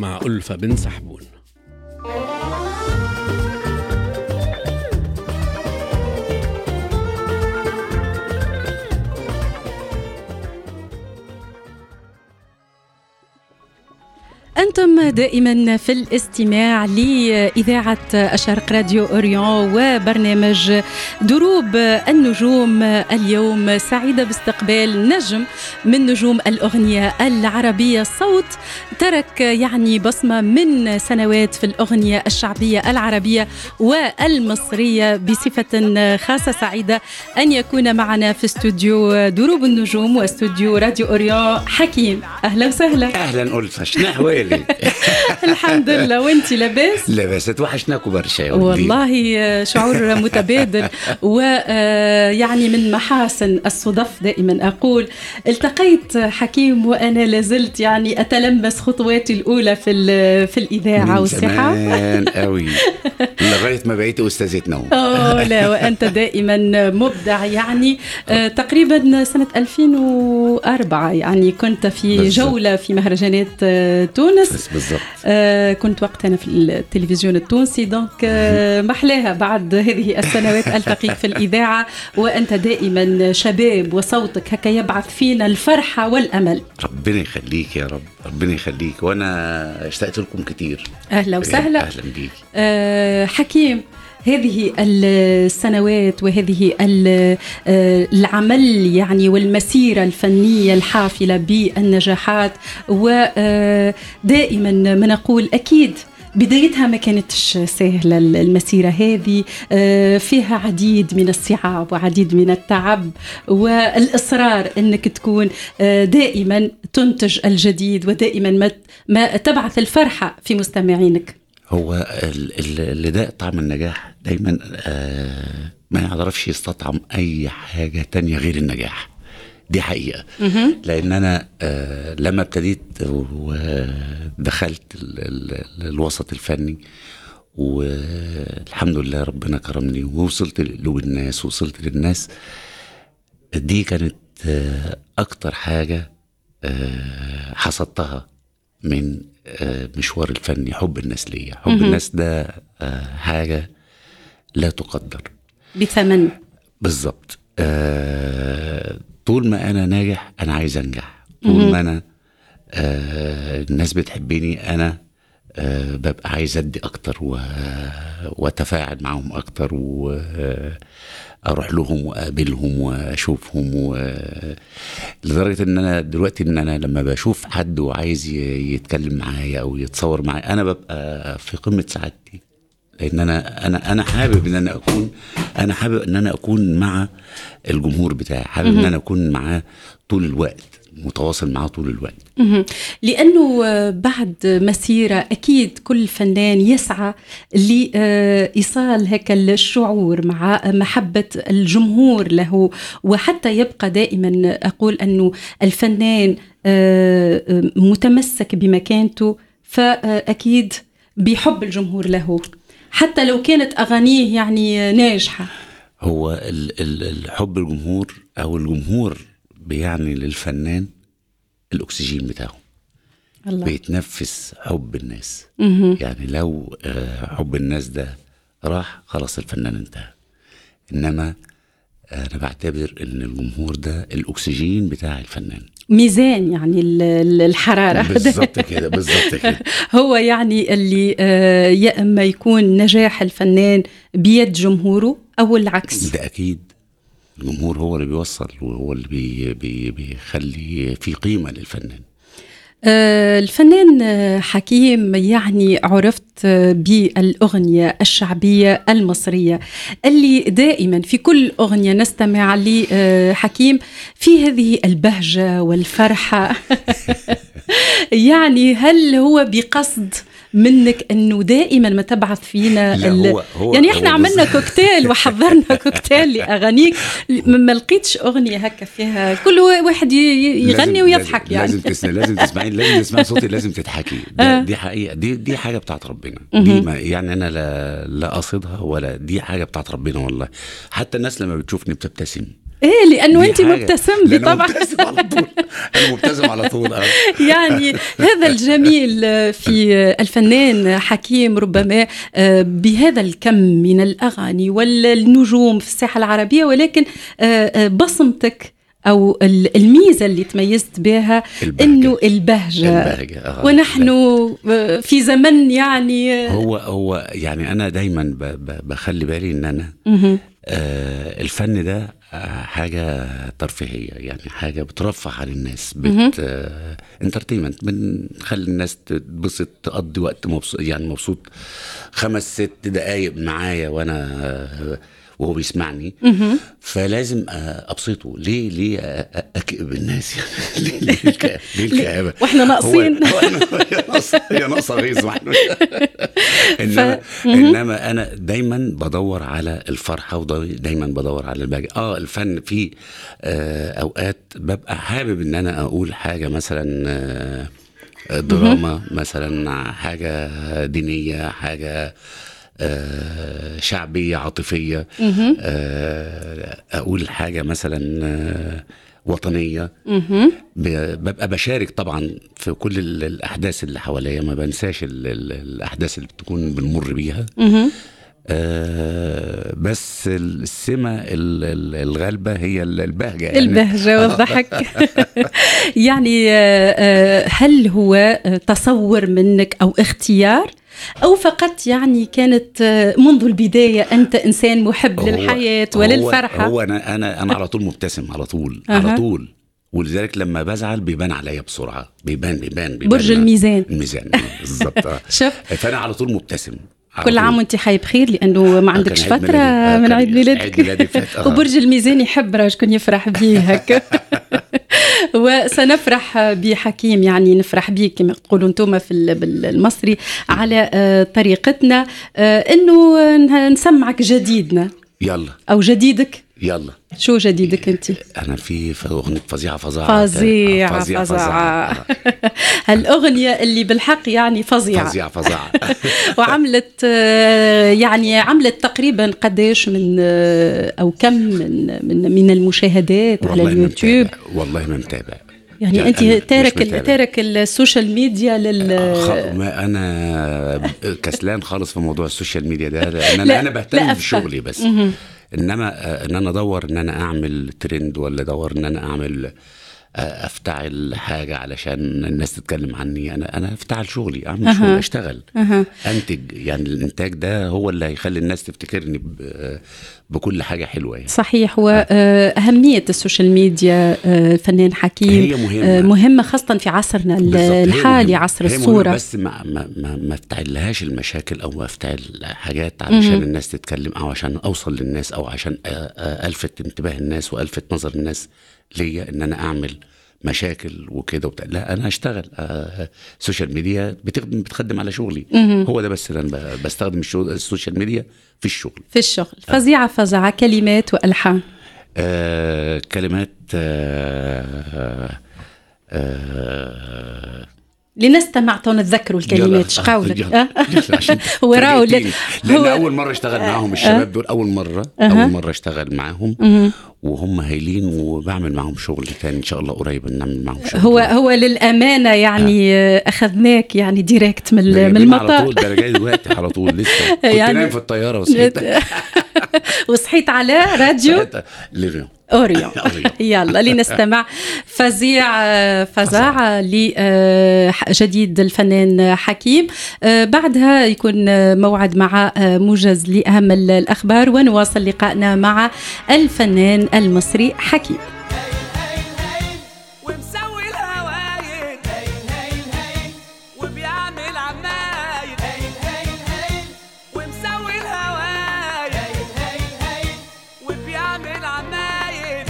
مع ألفة بن سحبون أنتم دائما في الاستماع لإذاعة الشرق راديو أوريون وبرنامج دروب النجوم اليوم سعيدة باستقبال نجم من نجوم الأغنية العربية صوت ترك يعني بصمة من سنوات في الأغنية الشعبية العربية والمصرية بصفة خاصة سعيدة أن يكون معنا في استوديو دروب النجوم واستوديو راديو أوريون حكيم أهلا وسهلا اهلا ألفة شنو احوالك؟ الحمد لله وانت لاباس لاباس توحشناكم برشا يا ولدي والله شعور متبادل ويعني من محاسن الصدف دائما اقول التقيت حكيم وانا لازلت يعني اتلمس خطواتي الاولى في ال- في الاذاعه من والصحه زمان قوي لغايه ما بقيت استاذه نوم أوه لا وانت دائما مبدع يعني آه، تقريبا سنه 2004 يعني كنت في بالضبط. جوله في مهرجانات آه، تونس بس بالضبط آه كنت وقتها أنا في التلفزيون التونسي دونك آه محلاها بعد هذه السنوات التقيك في الاذاعه وانت دائما شباب وصوتك هكا يبعث فينا الفرحه والامل ربنا يخليك يا رب ربنا يخليك وانا اشتقت لكم كتير اهلا وسهلا اهلا بيك آه حكيم هذه السنوات وهذه ال- آه، العمل يعني والمسيرة الفنية الحافلة بالنجاحات ودائما ما نقول أكيد بدايتها ما كانتش سهلة المسيرة هذه آه، فيها عديد من الصعاب وعديد من التعب والإصرار أنك تكون آه، دائما تنتج الجديد ودائما ما- ما تبعث الفرحة في مستمعينك هو ال- ال- اللي ده طعم النجاح دايما آه ما يعرفش يستطعم اي حاجه تانية غير النجاح دي حقيقه لان انا آه لما ابتديت ودخلت ال- ال- الوسط الفني والحمد لله ربنا كرمني ووصلت لقلوب الناس وصلت للناس دي كانت آه، اكتر حاجه آه، حصدتها من آه، مشوار الفني حب الناس ليا حب الناس ده آه، حاجه لا تقدر بثمن بالظبط آه، طول ما انا ناجح انا عايز انجح طول ما انا آه، الناس بتحبني انا آه، ببقى عايز ادي اكتر و... واتفاعل معاهم اكتر واروح لهم واقابلهم واشوفهم و... لدرجه ان انا دلوقتي ان انا لما بشوف حد وعايز ي- يتكلم معايا او يتصور معايا انا ببقى في قمه سعادتي لان انا انا انا حابب ان انا اكون انا حابب ان انا اكون مع الجمهور بتاعي حابب ان انا اكون معاه طول الوقت متواصل معاه طول الوقت مهم. لأنه آه، بعد مسيرة أكيد كل فنان يسعى لإيصال هيك الشعور مع محبة الجمهور له وحتى يبقى دائما أقول أنه الفنان آه، آه، متمسك بمكانته فأكيد بيحب الجمهور له حتى لو كانت أغانيه يعني ناجحة هو ال- ال- الحب الجمهور او الجمهور بيعني للفنان الاكسجين بتاعه الله بيتنفس حب الناس مهم. يعني لو آه، حب الناس ده راح خلاص الفنان انتهى انما انا بعتبر ان الجمهور ده الاكسجين بتاع الفنان ميزان يعني ال- ال- الحرارة بالظبط كده بالظبط كده هو يعني اللي آه، يا اما يكون نجاح الفنان بيد جمهوره او العكس ده اكيد الجمهور هو اللي بيوصل وهو اللي بي بي بيخلي في قيمه للفنان آه، الفنان آه، حكيم يعني عرفت آه، بالأغنية الشعبية المصرية اللي دائما في كل أغنية نستمع لحكيم في هذه البهجة والفرحة يعني هل هو بقصد منك انه دائما ما تبعث فينا لا، ال- هو- هو- يعني احنا هو عملنا بص- كوكتيل وحضرنا كوكتيل لاغانيك ما ما لقيتش اغنيه هكا فيها كل واحد ي- ي- يغني لازم- ويضحك لازم يعني لازم تسمعي لازم تسمعي لازم تسمعي صوتي لازم تضحكي آه. ده دي حقيقه دي دي حاجه بتاعت ربنا دي ما يعني انا لا لا قصدها ولا دي حاجه بتاعت ربنا والله حتى الناس لما بتشوفني بتبتسم ايه لانه دي انت حاجة. مبتسم لي لأن أنا طبعا مبتسم على طول انا مبتسم على طول آه. يعني هذا الجميل في الفنان حكيم ربما آه، بهذا الكم من الاغاني والنجوم في الساحه العربيه ولكن آه، آه، بصمتك او ال- الميزه اللي تميزت بها البهجة. انه البهجه البهجة آه. ونحن آه، في زمن يعني آه، هو هو يعني انا دايما ب- ب- بخلي بالي ان انا مهم. آه الفن ده آه حاجه ترفيهيه يعني حاجه بترفه عن الناس مهم. بت آه انترتينمنت بنخلي الناس تتبسط تقضي وقت مبسوط يعني مبسوط خمس ست دقايق معايا وانا آه وهو بيسمعني مهم. فلازم آه، ابسطه ليه ليه آه، اكئب الناس يعني ليه ليه الكآبة؟ ليه الكآبة؟ واحنا ناقصين هو- هو- هي ناقصه هي ناقصه غيظ ما احنا انما مهم. انما انا دايما بدور على الفرحه ودايما بدور على البهجه اه الفن فيه آه اوقات ببقى حابب ان انا اقول حاجه مثلا آه دراما مثلا حاجه دينيه حاجه آه شعبيه عاطفيه مهم. آه اقول حاجه مثلا آه وطنيه مهم. ب- ببقى بشارك طبعا في كل ال- الاحداث اللي حواليا ما بنساش ال ال الاحداث اللي بتكون بنمر بيها مهم. آه بس السمه ال- ال- الغالبه هي ال- البهجه يعني البهجة والضحك يعني آه، آه، هل هو آه، تصور منك أو اختيار أو فقط يعني كانت آه، منذ البداية أنت إنسان محب هو- للحياة هو- وللفرحة هو انا انا انا على طول مبتسم على طول أها. على طول ولذلك لما بزعل بيبان عليا بسرعه بيبان بيبان, بيبان برج الميزان الميزان آه، بالظبط آه. شوف فانا على طول مبتسم على كل طول. عام وانت حي بخير لانه ما آه، عندكش كان عيد فتره ميلادي. آه، من كان عيد عيد ميلادك ميلادي فات، آه. وبرج الميزان يحب راه شكون يفرح بيه هكا وسنفرح بحكيم يعني نفرح بيه كما تقولوا انتم في ال- بالمصري على آه، طريقتنا آه، انه ن- نسمعك جديدنا يلا او جديدك يلا شو جديدك انت انا في في اغنيه فظيعه فظاعه فظيعة فظيعه فظيعة آه. هالأغنية اللي بالحق يعني فظيعة فظيعه فظيعه وعملت آه، يعني عملت تقريبا قداش من آه، او كم من من من المشاهدات على والله ما اليوتيوب متابع. والله ما متابع يعني يعني انت أنا مش تارك ال- متابع. تارك السوشيال ميديا لل خ- ما انا كسلان خالص في موضوع السوشيال ميديا ده لان انا لا، انا لا بهتم أفهم. بشغلي بس مهم. انما آه، ان انا ادور ان انا اعمل ترند ولا ادور ان انا اعمل آه، افتعل حاجه علشان الناس تتكلم عني انا انا افتعل شغلي اعمل أها. شغل اشتغل أها. انتج يعني الانتاج ده هو اللي هيخلي الناس تفتكرني ب- بكل حاجه حلوه يعني صحيح وأهمية السوشيال ميديا آه، الفنان حكيم هي مهمة. آه، مهمة خاصة في عصرنا ال- بالظبط، هي الحالي مهمة. عصر هي مهمة الصورة بس ما ما ما, ما افتعلهاش المشاكل او ما افتعل حاجات علشان مهم. الناس تتكلم او عشان اوصل للناس او عشان أ- أ- الفت انتباه الناس والفت نظر الناس ليا ان انا اعمل مشاكل وكده وبتاع لا انا اشتغل آه، السوشيال ميديا بتخدم بتخدم على شغلي مهم. هو ده بس اللي انا ب- بستخدم الشغل السوشيال ميديا في الشغل في الشغل فظيعة فظيعة كلمات وألحان آه كلمات آه آه لنستمع ونتذكروا الكلمات ايش قولك يلا. أه؟ يلا عشان هو راهو ترجعتيني. لان هو- اول مره اشتغل معاهم الشباب دول اول مره أها. اول مره اشتغل معاهم مهم. وهم هايلين وبعمل معاهم شغل تاني ان شاء الله قريب نعمل معاهم شغل هو هو للامانه يعني آه. اخذناك يعني ديريكت من ده من جايبين على المطار طول ده انا جاي دلوقتي على طول لسه كنت يعني- نايم في الطياره وصحيت وصحيت على راديو صحيت لليوم اوريون يلا لنستمع فزيع آه، فزاعة لجديد الفنان حكيم آه، بعدها يكون آه، موعد مع آه، موجز لأهم ال- الأخبار ونواصل لقائنا مع الفنان المصري حكيم ومسوي الهوايل وبيعمل عمايل ومسوي الهوايل وبيعمل عمايل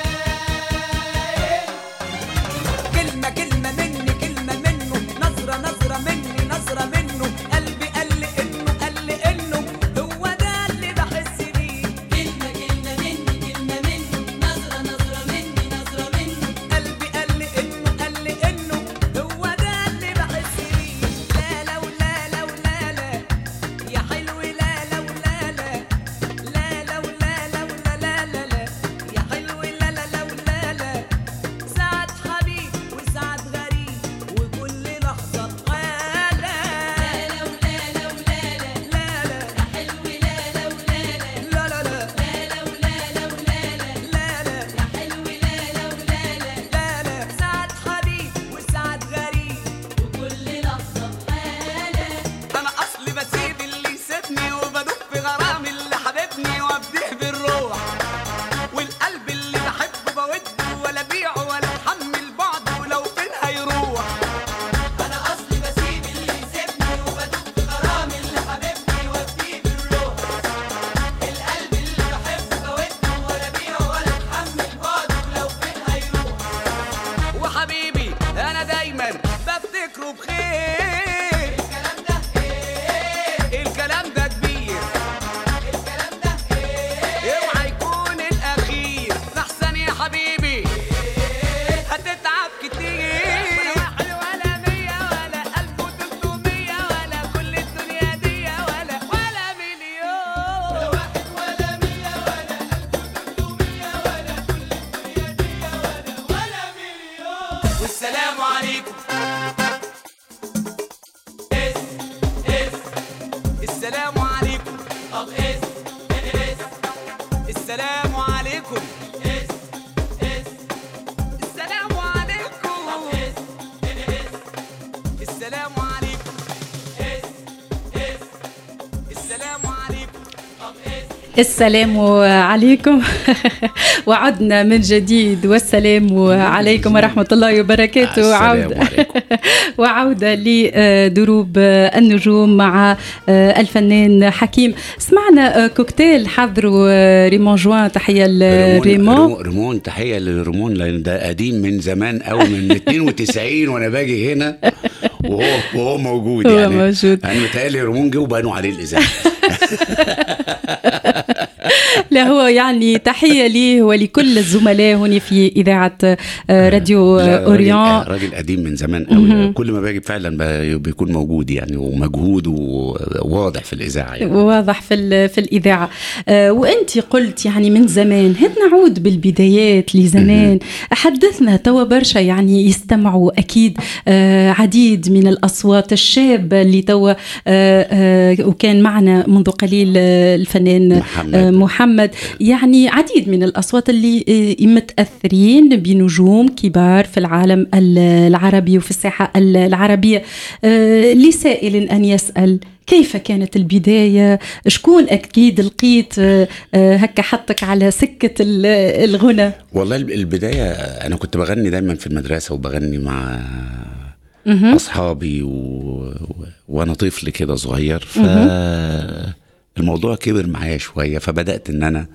كلمة كلمة مني كلمة منه نظرة نظرة مني نظرة منه قلبي قال لي انه قال لي انه هو ده اللي بحس بيه كلمة كلمة مني كلمة منه نظرة نظرة السلام عليكم طب اس اس السلام عليكم اس اس السلام عليكم طب اس اس السلام عليكم اس اس السلام عليكم طب اس السلام عليكم وعدنا من جديد والسلام عليكم ورحمة الله وبركاته السلام وعودة عليكم. وعودة لدروب النجوم مع الفنان حكيم سمعنا كوكتيل حضروا ريمون جوان تحية لريمون ريمون ريمون تحيه لريمون لان ده قديم من زمان قوي من 92 وانا باجي هنا وهو وهو موجود هو يعني موجود. انا متهيألي ريمون جه وبنوا عليه الاذاعه لا هو يعني تحية ليه ولكل الزملاء هنا في إذاعة آه، راديو لا، راجل- أوريون راجل قديم من زمان قوي كل ما باجي فعلا ب- بيكون موجود يعني ومجهوده واضح في الاذاعه يعني. واضح في ال- في الاذاعه آه، وانت قلت يعني من زمان هات نعود بالبدايات لزمان حدثنا توا برشا يعني يستمعوا اكيد آه، عديد من الاصوات الشابه اللي توا آه، آه، وكان معنا منذ قليل آه، الفنان محمد. آه، محمد يعني عديد من الاصوات اللي آه، متاثرين بنجوم كبار في العالم ال- العربي وفي الساحه ال- العربيه آه، لسائل ان يسال كيف كانت البداية؟ شكون أكيد لقيت آه، آه، هكا حطك على سكة ال- الغنى؟ والله الب- البدايه انا كنت بغني دايما في المدرسه وبغني مع اصحابي و... و... وانا طفل كده صغير ف الموضوع كبر معايا شويه فبدات ان انا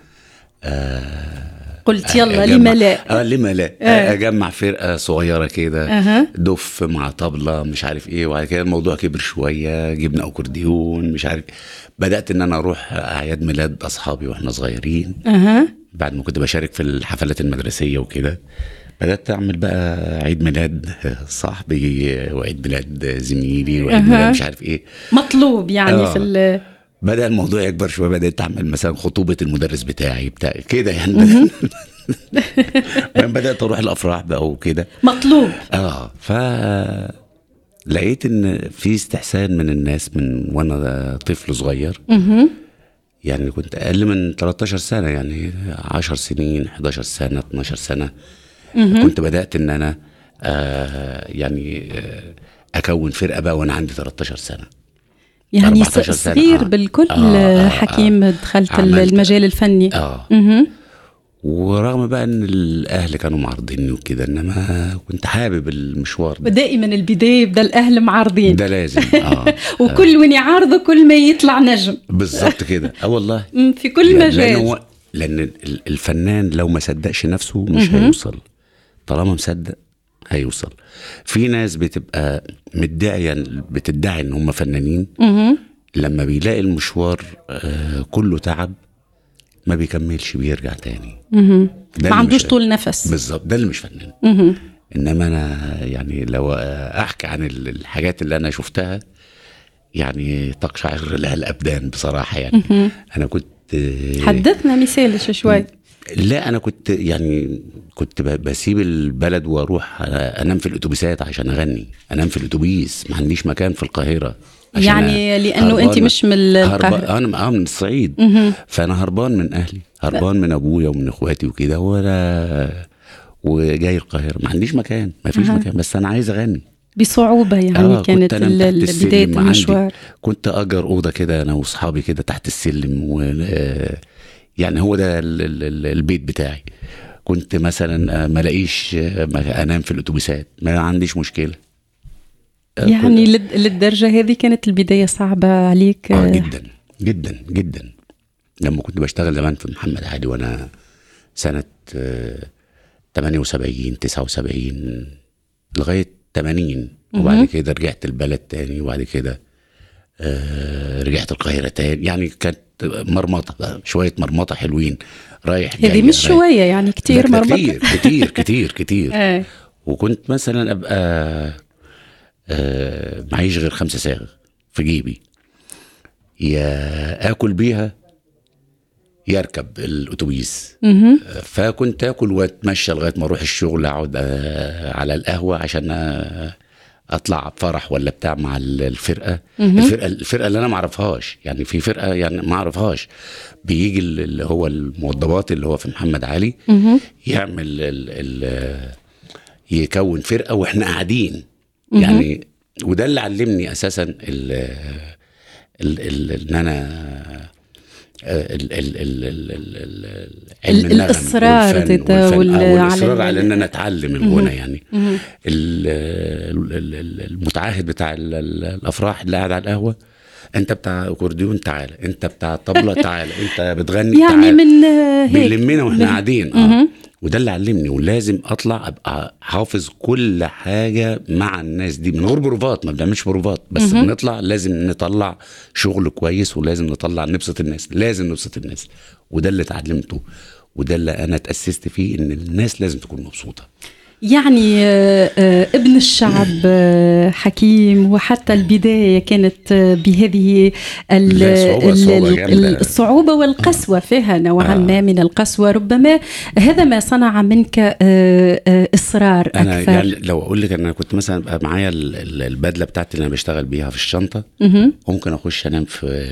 قلت يلا أجمع- لما لا؟ اه لما لا آه. اجمع فرقه صغيره كده أها. دف مع طبله مش عارف ايه وبعد كده الموضوع كبر شويه جبنا اكورديون مش عارف بدات ان انا اروح اعياد ميلاد اصحابي واحنا صغيرين أها بعد ما كنت بشارك في الحفلات المدرسيه وكده بدات اعمل بقى عيد ميلاد صاحبي وعيد ميلاد زميلي وعيد أها. ميلاد مش عارف ايه مطلوب يعني آه. في ال- بدا الموضوع يكبر شويه بدات اعمل مثلا خطوبه المدرس بتاعي بتاع كده يعني بدأت بعدين بدات اروح الافراح بقى وكده مطلوب اه ف لقيت ان في استحسان من الناس من وانا طفل صغير مهم. يعني كنت اقل من 13 سنه يعني 10 سنين 11 سنه 12 سنه كنت بدات ان انا آه يعني آه اكون فرقه بقى وانا عندي 13 سنه يعني 14 سنة. صغير آه. بالكل آه، آه، آه. حكيم دخلت عملت- المجال الفني اه مهم. ورغم بقى ان الاهل كانوا معارضيني وكده انما كنت حابب المشوار ده ودائما البداية يبدا الأهل معارضين ده لازم اه وكل وين يعارضوا كل ما يطلع نجم بالظبط كده اه والله مم، في كل لأن- لان مجال هو لان ال- الفنان لو ما صدقش نفسه مش هيوصل طالما مصدق هيوصل في ناس بتبقى مدعيه بتدعي ان هم فنانين مهم. لما بيلاقي المشوار آه كله تعب ما بيكملش بيرجع تاني مهم. ده ما اللي عندوش مش- طول نفس بالظبط ده اللي مش فنان مهم. انما انا يعني لو احكي عن ال- الحاجات اللي انا شفتها يعني تقشعر لها الابدان بصراحه يعني انا كنت حدثنا مثال شوي لا انا كنت يعني كنت ب- بسيب البلد واروح انام في الاتوبيسات عشان اغني انام في الاتوبيس ما عنديش مكان في القاهره عشان يعني أ- لأنه هربان أنت من- مش من هربان القاهرة. انا اه من الصعيد فانا هربان من اهلي هربان من ابويا ومن اخواتي وكده ولا وجاي القاهره ما عنديش مكان ما فيش أها. مكان بس انا عايز اغني بصعوبة يعني آه، كانت كنت أنام ال- تحت ال- بداية السلم عندي. المشوار كنت اجر اوضه كده انا واصحابي كده تحت السلم و آه، يعني هو ده ال- ال- ال- البيت بتاعي كنت مثلا آه، ما الاقيش آه، ما انام في الاتوبيسات ما عنديش مشكله آه، يعني لد- للدرجة هذه كانت البداية صعبة عليك اه جدا جدا جدا لما كنت بشتغل زمان في محمد علي وانا سنة آه، 78 79 لغاية 80 وبعد كده رجعت البلد تاني وبعد كده آه، رجعت القاهرة تاني يعني كانت مرمطة بقى شوية مرمطة حلوين رايح هذه جاي، مش رايح. شوية يعني كتير لا، مرمطة كتير كتير كتير كتير آه. وكنت مثلا ابقى آه معيش غير خمسة صاغ في جيبي يا اكل بيها يا اركب الاتوبيس مهم. فكنت اكل واتمشى لغايه ما اروح الشغل اقعد آه على القهوه عشان آه اطلع فرح ولا بتاع مع ال- الفرقه الفرقه الفرقه اللي انا ما اعرفهاش يعني في فرقه يعني ما اعرفهاش بيجي ال- اللي هو الموضبات اللي هو في محمد علي يعمل ال ال يكون فرقه واحنا قاعدين يعني وده اللي علمني اساسا ال ال ال ان انا ال ال ال ال ال ال علم ال- النغم الإصرار والفن- ده والفن- وال- آه، على والاصرار ال- على ان انا اتعلم الغنى يعني ال- ال- ال- المتعهد بتاع ال- ال- الافراح اللي قاعد على القهوه انت بتاع اكورديون تعالى انت بتاع طبله تعالى انت بتغني يعني تعالى من آه، هيك بيلمنا واحنا من- قاعدين اه وده اللي علمني ولازم اطلع ابقى حافظ كل حاجه مع الناس دي من غير بروفات ما بنعملش بروفات بس بنطلع لازم نطلع شغل كويس ولازم نطلع نبسط الناس لازم نبسط الناس وده اللي اتعلمته وده اللي انا اتاسست فيه ان الناس لازم تكون مبسوطه يعني آه، آه، ابن الشعب آه، حكيم وحتى البداية كانت آه، بهذه ال- لا، صعوبة- ال- صعوبة ال- جامدة. الصعوبة والقسوة فيها نوعا آه. ما من القسوة ربما هذا ما صنع منك آه، آه، إصرار انا أكثر يعني لو اقول لك انا كنت مثلا ابقى معايا ال- ال- البدله بتاعتي اللي انا بشتغل بيها في الشنطه مهم. ممكن اخش انام في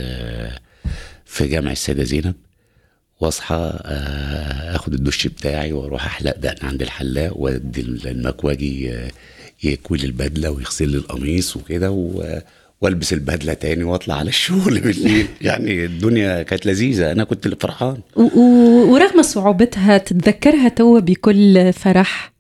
في جامع السيده زينب واصحى آه، اخد الدش بتاعي واروح احلق دقن عند الحلاق وادي المكواجي آه، يكوي لي البدله ويغسل لي القميص وكده و- والبس البدله تاني واطلع على الشغل بالليل يعني الدنيا كانت لذيذه انا كنت اللي فرحان و- و- ورغم صعوبتها تتذكرها توا بكل فرح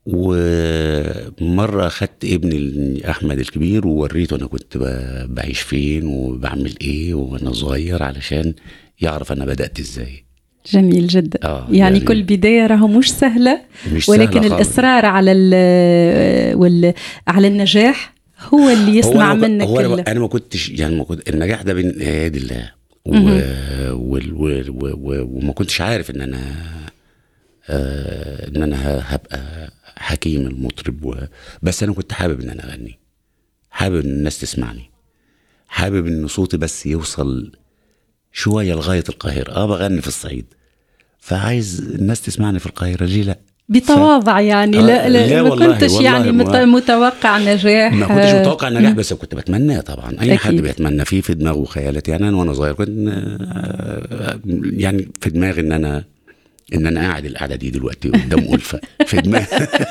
ومره اخدت ابني احمد الكبير ووريته انا كنت ب- بعيش فين وبعمل ايه وانا صغير علشان يعرف انا بدات ازاي جميل جدا آه، يعني, يعني- كل بداية راها مش سهلة مش سهلة ولكن خالص. الإصرار على ال- وال على النجاح هو اللي هو يصنع أنا ما- منك هو ال- انا انا ما كنتش يعني ما كنت النجاح ده بين يد الله و... وال- و... و... و... وما كنتش عارف ان انا آه ان انا ه- هبقى حكيم المطرب و... بس انا كنت حابب ان انا اغني حابب ان الناس تسمعني حابب ان صوتي بس يوصل شويه لغايه القاهره اه بغني في الصعيد فعايز الناس تسمعني في القاهره ليه لا بتواضع يعني آه، لا, لا, لا ما والله- كنتش والله يعني ما- مت- متوقع نجاح ما كنتش آه، متوقع النجاح بس كنت بتمناه طبعا اي حد أكيد. بيتمنى فيه في دماغه خيالات يعني انا وانا صغير كنت آه، يعني في دماغي ان انا ان انا قاعد القعده دي دلوقتي قدام ألفة في دماغي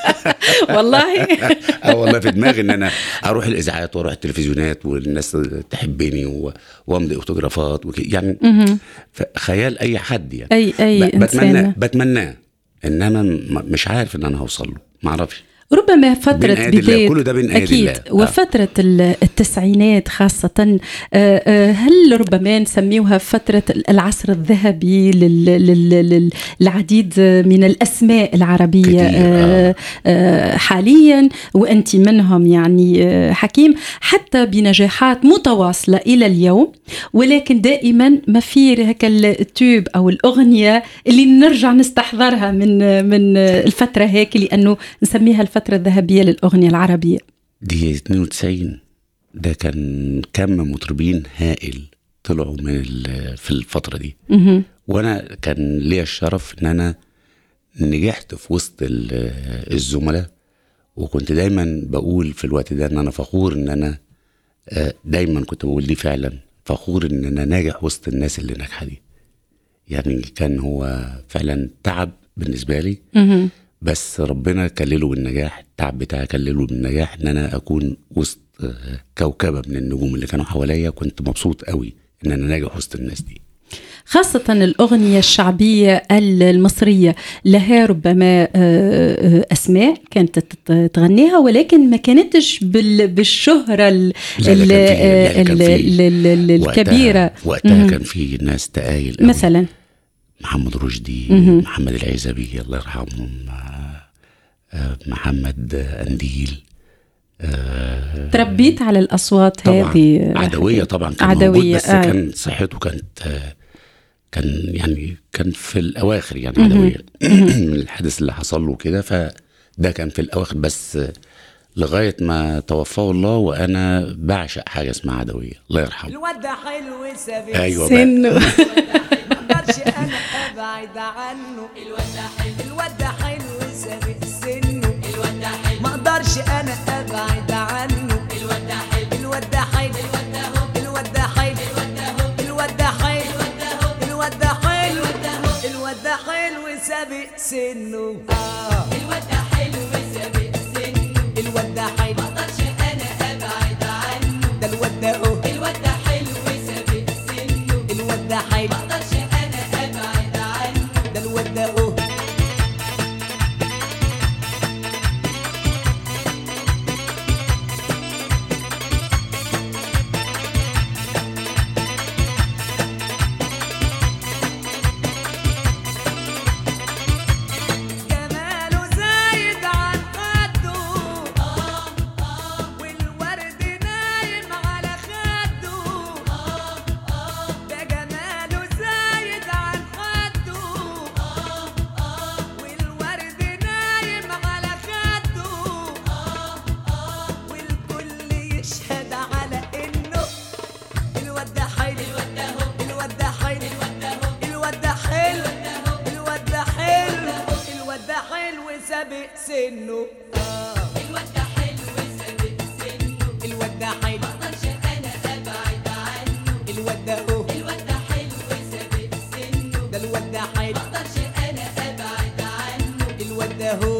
والله اه والله في دماغي ان انا اروح الاذاعات واروح التلفزيونات والناس تحبني و- وامضي اوتوغرافات وك- يعني ف- خيال اي حد يعني اي اي ب- بتمناه انسان بتمناه انما م- مش عارف ان انا هوصل له ما اعرفش ربما فترة بين أيدي الله، بداية كله ده بين أيدي أكيد الله. آه. وفترة ال- التسعينات خاصة آه، آه، هل ربما نسميوها فترة العصر الذهبي لل- لل- لل- للعديد من الأسماء العربية كتير، آه، آه. آه، حاليا وأنت منهم يعني آه، حكيم حتى بنجاحات متواصلة إلى اليوم ولكن دائما ما في هيك التوب أو الأغنية اللي نرجع نستحضرها من من الفترة هيك لأنه نسميها الفترة الذهبية للأغنية العربية دي 92 ده كان كم مطربين هائل طلعوا من ال- في الفترة دي مهم. وانا كان ليا الشرف ان انا نجحت في وسط ال- الزملاء وكنت دايما بقول في الوقت ده ان انا فخور ان انا آه، دايما كنت بقول دي فعلا فخور ان انا ناجح وسط الناس اللي ناجحه دي يعني كان هو فعلا تعب بالنسبه لي مهم. بس ربنا كلله بالنجاح التعب بتاعي كلله بالنجاح ان انا اكون وسط آه، كوكبه من النجوم اللي كانوا حواليا كنت مبسوط قوي ان انا ناجح وسط الناس دي خاصة الأغنية الشعبية المصرية لها ربما آه، آه، أسماء كانت تت- تغنيها ولكن ما كانتش بال- بالشهرة ال- لا، لا، ال- كان في- لا، كان ال- في. ال- ال- ال- وقتها- الكبيرة وقتها مم. كان في ناس تقايل قوي. مثلا محمد رشدي مهم. محمد العزبي الله يرحمهم آه، آه، محمد آه، انديل آه، تربيت على الأصوات طبعا هذه عدوية طبعا كان عدوية، موجود بس آه. كان صحته كانت آه، كان يعني كان في الأواخر يعني عدوية من الحادث اللي حصل له كده فده كان في الأواخر بس آه، لغاية ما توفاه الله وأنا بعشق حاجة اسمها عدوية الله يرحمه الواد ده حلو سبيل أيوة بقى. سنه مقدرش انا ابعد عنه الواد ده حلو الواد ده حلو سابق سنه الواد ده حلو مقدرش انا ابعد عنه سابق سنه آه الواد ده حلو سابق سنه الواد ده حلو مقدرش انا ابعد عنه ده الواد ده اهو الواد ده حلو سابق سنه الواد ده حلو مقدرش انا ابعد عنه ده الواد ده اهو جماله زايد عن حده والورد نايم على خده ده جماله زايد عن حده والورد نايم على خده والكل يشهد على انه الواد ده حلو الواد ده حلو الواد ده حلو الواد ده حلو الواد ده حلو سابق سنه آه الواد ده حلو سابق سنه الواد ده حلو مقدرش انا ابعد عنه الواد ده اهو الواد ده حلو سابق سنه ده الواد ده حلو مقدرش انا ابعد عنه الواد ده اهو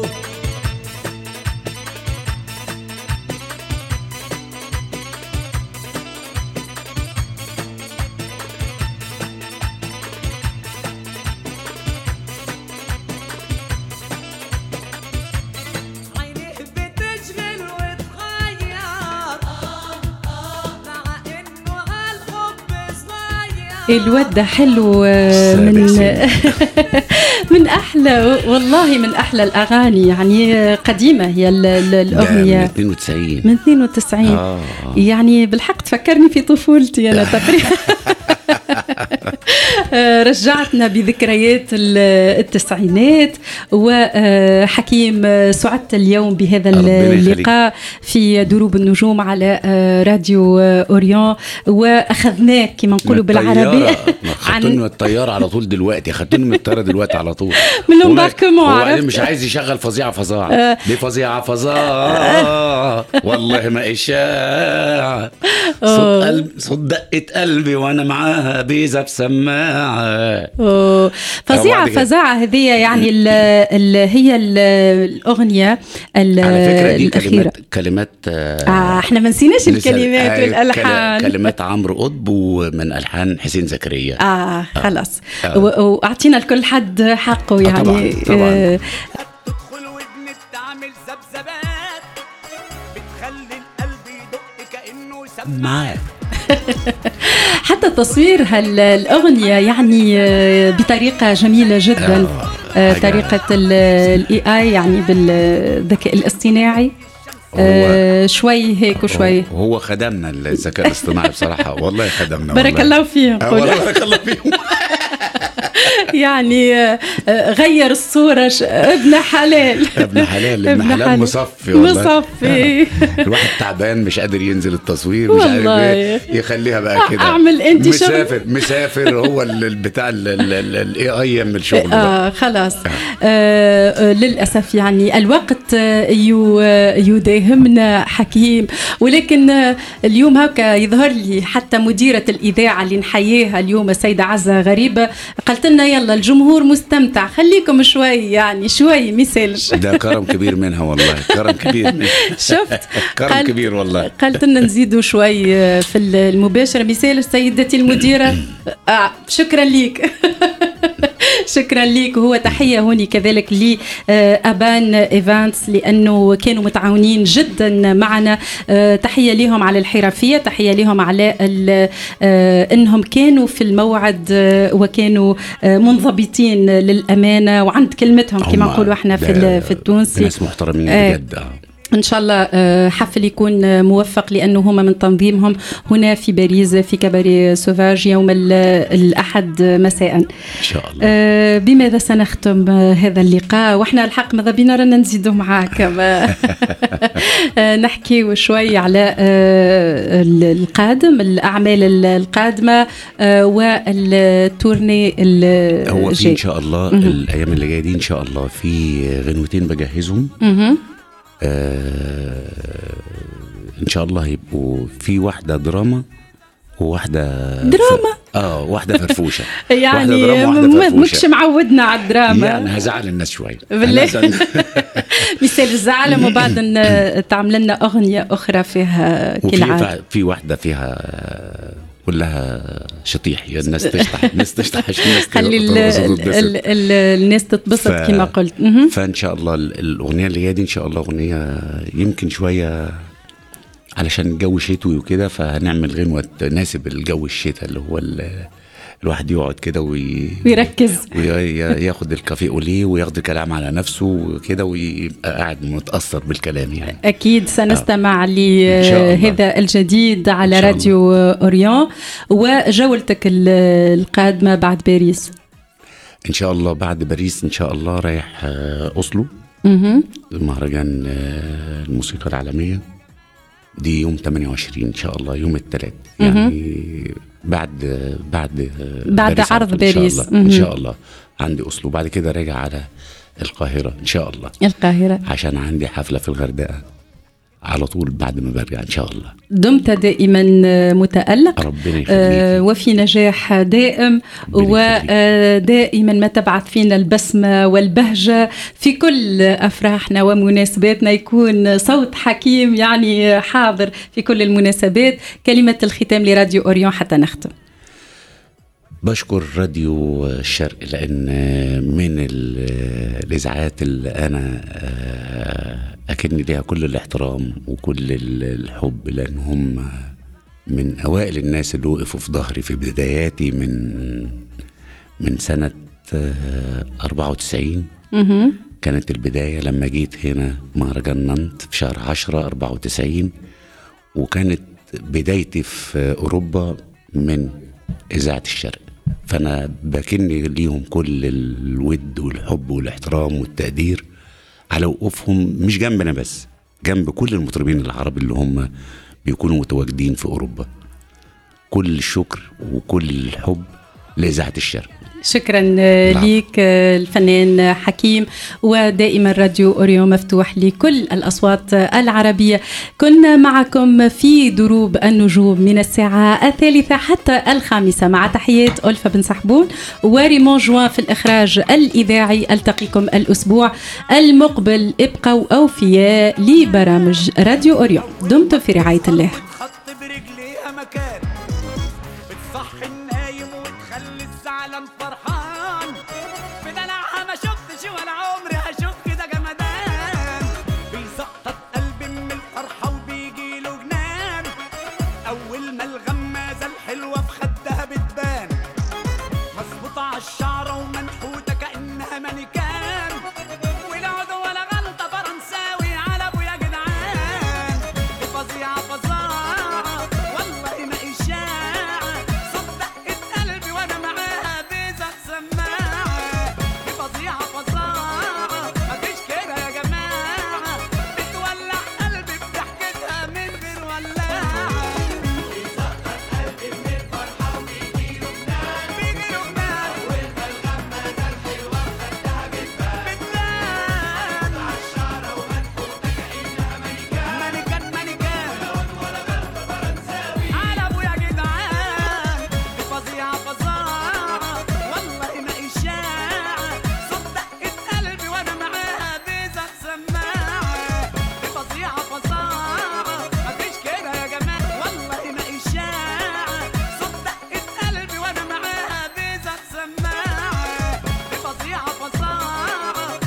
عينيه بتشغل وتغير مع انه عالحب صغير الواد ده حلو آه، سابق من سنة. من احلى والله من احلى الاغاني يعني آه، قديمه هي ال- ال- ده من الاغنيه 92 من 92 آه. يعني بالحق تفكرني في طفولتي انا تقريبا آه، رجعتنا بذكريات ال- التسعينات وحكيم آه، سعدت اليوم بهذا ربنا يخليك. اللقاء في دروب النجوم على آه، راديو آه، اوريون واخذناك كما نقولوا بالعربي خدتوني من الطياره على طول دلوقتي خدتوني من الطياره دلوقتي على طول من وما- الامباركمون، وبعدين عرفت؟ مش عايز يشغل فظيعه فظاعه دي فظيعه فظاعه والله ما اشاعه صوت قلب صوت دقه قلبي وانا معاها بيزا بسماعه أوه. فظيعة وبعد كده- فظاعة هذه يعني ال ال هي ال الأغنية ال- على فكره دي الأخيرة كلمات كلمات آه، آه احنا ما نسيناش لسه- الكلمات آه، كلا- والألحان كلمات عمرو قطب ومن الحان حسين زكريا اه خلاص آه. و- واعطينا لكل حد حقه يعني طبعاً، طبعاً. آه، تدخل ودن بتعمل ذبذبات بتخلي القلب يدق كانه سماعات معاه حتى تصوير هالأغنية يعني آه، بطريقة جميلة جدا آه، آه، حاجة- طريقة الاي اي يعني بالذكاء الاصطناعي آه، شوي هيك وشوي هو- هو خدمنا الذكاء الاصطناعي بصراحه والله خدمنا بارك والله. الله فيهم آه، قولوا. والله بارك الله فيهم يعني آه، آه، غير الصورة ش- ابن حلال ابن حلال ابن حلال مصفي والله مصفي الواحد تعبان مش قادر ينزل التصوير مش عارف والله. ايه يخليها بقى كده أعمل أنت شغل. مسافر مسافر هو ال- ال- بتاع الاي اي يعمل شغل بقى آه خلاص آه آه للأسف يعني الوقت آه، يو- آه، يداهمنا حكيم ولكن آه، اليوم هكا يظهر لي حتى مديرة الإذاعة اللي نحييها اليوم السيدة عزة غريبة قالت لنا يلا الجمهور مستمتع خليكم شوي يعني شوي مثالش ده كرم كبير منها والله كرم كبير منها. شفت كرم قالت- كبير والله قالت لنا نزيدوا شوي آه، في المباشرة مثال سيدتي المديرة آه شكرا ليك شكرا ليك وهو تحية هوني كذلك لأبان إيفانتس لأنه كانوا متعاونين جدا معنا آه، تحية لهم على الحرفية تحية لهم على ال- آه، أنهم كانوا في الموعد آه، وكانوا آه، منضبطين للأمانة وعند كلمتهم كما هم نقولوا احنا في ده- ال- في التونسي ناس محترمين آه. بجد آه. ان شاء الله آه، حفل يكون آه، موفق لانه هما من تنظيمهم هنا في باريس في كباري سوفاج يوم ال- الاحد مساء ان شاء الله آه، بماذا سنختم آه، هذا اللقاء واحنا الحق ماذا بينا رانا نزيدوا معاك ما- آه، نحكي شوي على آه، ال- القادم الاعمال ال- القادمه آه، والتورني ال- هو في الجاي. ان شاء الله مهم. الايام اللي جايه دي ان شاء الله في غنوتين بجهزهم مهم. آه ان شاء الله هيبقوا في واحده دراما وواحده دراما اه واحده فرفوشه واحدة يعني دراما، واحدة م- فرفوشة. مكش معودنا على الدراما يعني هزعل الناس شويه بالله. هنزعل- مثال الزعل ومن بعد ن- تعمل لنا اغنيه اخرى فيها وفي كالعاده في واحده فيها آه، كلها شطيح يا الناس تشطح الناس تشطح عشان الناس خلي ال- ترقص ال- وتتبسط. ال- ال- الناس تتبسط ف- كما قلت مهم. فان شاء الله ال- الاغنيه اللي هي دي ان شاء الله اغنيه يمكن شويه علشان الجو شتوي وكده فهنعمل غنوه تناسب الجو الشتاء اللي هو ال- الواحد يقعد كده وي... ويركز وياخد الكافيه اوليه وياخد الكلام على نفسه وكده ويبقى قاعد متاثر بالكلام يعني أكيد سنستمع إن شاء الله. لهذا الجديد على إن شاء راديو أوريون وجولتك ال- القادمة بعد باريس ان شاء الله بعد باريس ان شاء الله رايح آه، اوسلو مهم. مهرجان آه، الموسيقى العالميه دي يوم 28 ان شاء الله يوم الثلاث يعني بعد بعد بعد باريس على عرض طول إن شاء باريس. الله. ان مهم. شاء الله عندي اوسلو بعد كده راجع على القاهره ان شاء الله القاهرة عشان عندي حفله في الغردقه على طول بعد ما برجع ان شاء الله دمت دائما متألق ربنا يخليك آه، وفي نجاح دائم ربنا يخليك. ودائما ما تبعث فينا البسمة والبهجة في كل أفراحنا ومناسباتنا يكون صوت حكيم يعني حاضر في كل المناسبات كلمة الختام لراديو أوريون حتى نختم بشكر راديو الشرق لان من ال- الاذاعات اللي انا آه، اكن ليها كل الاحترام وكل ال- الحب لان هم من اوائل الناس اللي وقفوا في ظهري في بداياتي من من سنه آه، 94 مهم. كانت البداية لما جيت هنا مهرجان نانت في شهر 10 94 وكانت بدايتي في أوروبا من إذاعة الشرق فأنا بكن ليهم كل الود والحب والاحترام والتقدير على وقوفهم مش جنبنا بس جنب كل المطربين العرب اللي هم بيكونوا متواجدين في أوروبا كل الشكر وكل الحب لإذاعة الشرق شكرا نعم. ليك الفنان حكيم ودائما راديو اوريو مفتوح لكل الاصوات العربيه كنا معكم في دروب النجوم من الساعه الثالثه حتى الخامسه مع تحيات الفا بن سحبون وريمون جوان في الاخراج الاذاعي التقيكم الاسبوع المقبل ابقوا اوفياء لبرامج راديو اوريو دمتم في رعايه الله بتحط برجليها مكان بتصحي النايم وتخلي الزعلان فرحان في دلعها ما شفتش ولا عمري هشوف كده جمدان بيسقط قلبي من الفرحة وبيجيله جنان أول ما الغمازة الحلوة في